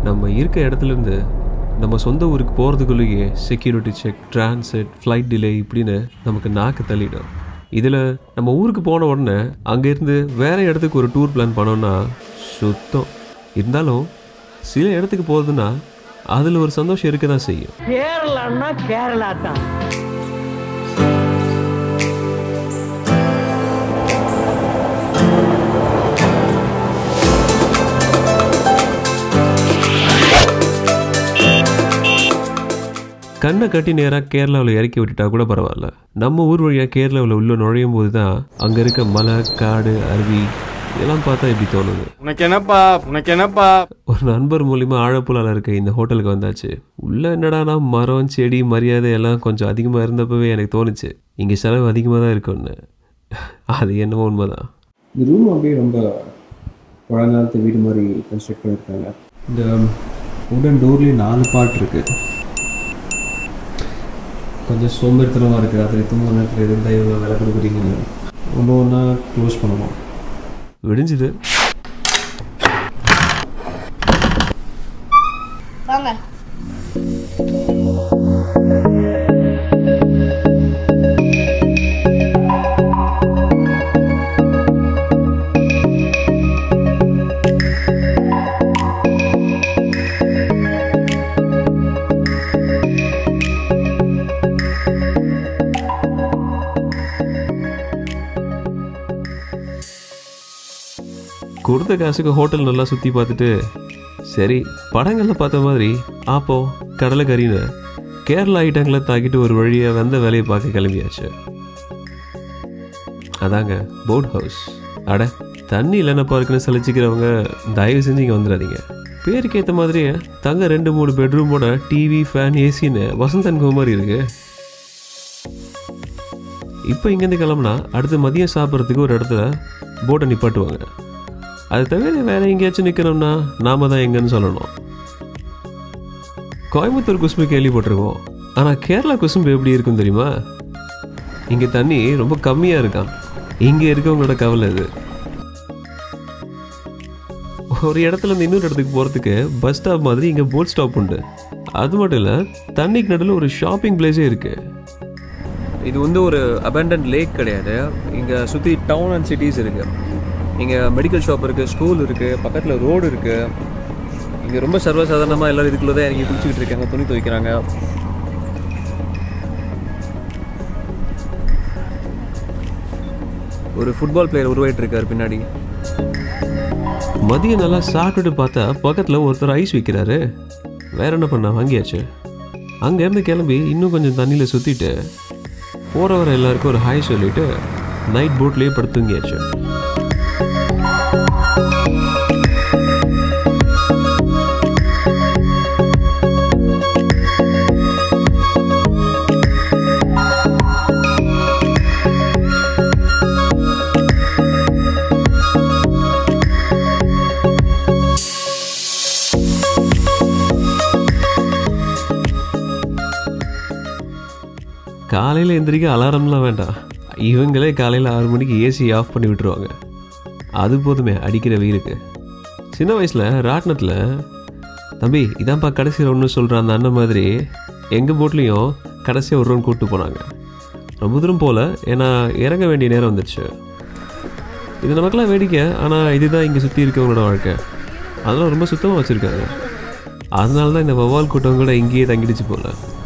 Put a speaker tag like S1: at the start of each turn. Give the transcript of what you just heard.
S1: நம்ம இருக்க இடத்துலேருந்து நம்ம சொந்த ஊருக்கு போகிறதுக்குள்ளேயே security check transit flight delay இப்படின்னு நமக்கு நாக்கு தள்ளிடும் இதில் நம்ம ஊருக்கு போன உடனே அங்கேருந்து வேற இடத்துக்கு ஒரு டூர் பிளான் பண்ணோன்னா சுத்தம் இருந்தாலும் சில இடத்துக்கு போகிறதுனா அதில் ஒரு சந்தோஷம் இருக்க தான் செய்யும்
S2: கேரளான்னா கேரளா தான்
S1: கண்ணை கட்டி நேராக கேரளாவில் இறக்கி விட்டுட்டா கூட பரவாயில்ல நம்ம ஊர் வழியாக கேரளாவில் உள்ள நுழையும் போது தான் அங்கே இருக்க மலை காடு அருவி இதெல்லாம் பார்த்தா இப்படி தோணுது
S3: உனக்கு என்னப்பா உனக்கு என்னப்பா
S1: ஒரு நண்பர் மூலிமா ஆழப்புலால இருக்க இந்த ஹோட்டலுக்கு வந்தாச்சு உள்ள என்னடானா மரம் செடி மரியாதை எல்லாம் கொஞ்சம் அதிகமாக இருந்தப்பவே எனக்கு தோணுச்சு இங்கே செலவு அதிகமாக தான் இருக்கும்னு அது என்னமோ உண்மைதான்
S4: இந்த ரூம் அப்படியே ரொம்ப பழங்காலத்து வீடு மாதிரி கன்ஸ்ட்ரக்ட் பண்ணியிருக்காங்க இந்த உடன் டோர்லேயே நாலு பார்ட் இருக்குது கொஞ்சம் சோம்பேறித்தனமாக இருக்குது அதில் தூங்க நேரத்தில் இருந்தால் இவ்வளோ விலை கொடுக்குறீங்கன்னு ஒன்று ஒன்றா க்ளோஸ் பண்ணணும்
S1: விடிஞ்சுது
S5: வாங்க
S1: கொடுத்த காசுக்கு ஹோட்டல் நல்லா சுற்றி பார்த்துட்டு சரி படங்களில் பார்த்த மாதிரி ஆப்போ கடலைக்கறின்னு கேரளா ஐட்டங்களை தாக்கிட்டு ஒரு வழியாக வந்த வேலையை பார்க்க கிளம்பியாச்சு அதாங்க போட் ஹவுஸ் அட தண்ணி இல்லைன்னப்பா இருக்குன்னு சலிச்சிக்கிறவங்க தயவு செஞ்சு இங்கே வந்துடாதீங்க பேருக்கு ஏற்ற மாதிரியே தங்க ரெண்டு மூணு பெட்ரூமோட டிவி ஃபேன் ஏசின்னு வசந்தன் மாதிரி இருக்கு இப்போ இங்கேருந்து கிளம்புனா அடுத்து மதியம் சாப்பிட்றதுக்கு ஒரு இடத்துல போட்டை நிப்பாட்டுவாங்க அது தவிர வேற எங்கேயாச்சும் நிற்கணும்னா நாம தான் எங்கன்னு சொல்லணும் கோயம்புத்தூர் குசும்பு கேள்விப்பட்டிருக்கோம் ஆனால் கேரளா குசும்பு எப்படி இருக்கும் தெரியுமா இங்கே தண்ணி ரொம்ப கம்மியாக இருக்கான் இங்கே இருக்கவங்களோட கவலை இது ஒரு இடத்துல இருந்து இன்னொரு இடத்துக்கு போகிறதுக்கு பஸ் ஸ்டாப் மாதிரி இங்கே போட் ஸ்டாப் உண்டு அது மட்டும் இல்லை தண்ணிக்கு நடுவில் ஒரு ஷாப்பிங் பிளேஸே இருக்குது இது வந்து ஒரு அபேண்டன் லேக் கிடையாது இங்கே சுற்றி டவுன் அண்ட் சிட்டிஸ் இருக்குது இங்கே மெடிக்கல் ஷாப் இருக்குது ஸ்கூல் இருக்குது பக்கத்தில் ரோடு இருக்குது இங்கே ரொம்ப சர்வசாதாரணமாக எல்லோரும் இதுக்குள்ளே தான் இறங்கி குளிச்சுக்கிட்டு இருக்காங்க துணி துவைக்கிறாங்க ஒரு ஃபுட்பால் பிளேயர் உருவாயிட்டு இருக்கார் பின்னாடி மதியம் நல்லா சாப்பிட்டுட்டு பார்த்தா பக்கத்தில் ஒருத்தர் ஐஸ் விற்கிறாரு வேற என்ன பண்ண வாங்கியாச்சு அங்கேருந்து கிளம்பி இன்னும் கொஞ்சம் தண்ணியில் சுற்றிட்டு போகிறவர எல்லாருக்கும் ஒரு ஹாய் சொல்லிட்டு நைட் போட்லேயே படுத்து தூங்கியாச்சு காலையில் எந்திரிக்க அலாரம்லாம் வேண்டாம் இவங்களே காலையில் ஆறு மணிக்கு ஏசி ஆஃப் பண்ணி விட்டுருவாங்க அது போதுமே அடிக்கிற வெயிலுக்கு சின்ன வயசில் ராட்டினத்தில் தம்பி இதான்ப்பா கடைசி ரவுண்ட்னு சொல்கிற அந்த அண்ணன் மாதிரி எங்கள் போட்லேயும் கடைசியாக ஒரு ரவுண்ட் கூப்பிட்டு போனாங்க ரொம்ப தூரம் போகல ஏன்னா இறங்க வேண்டிய நேரம் வந்துடுச்சு இது நமக்கெல்லாம் வேடிக்கை ஆனால் இதுதான் இங்கே சுற்றி இருக்கவங்களோட வாழ்க்கை அதெல்லாம் ரொம்ப சுத்தமாக வச்சுருக்காங்க அதனால தான் இந்த வவ்வால் கூட்டம் கூட இங்கேயே தங்கிடுச்சு போல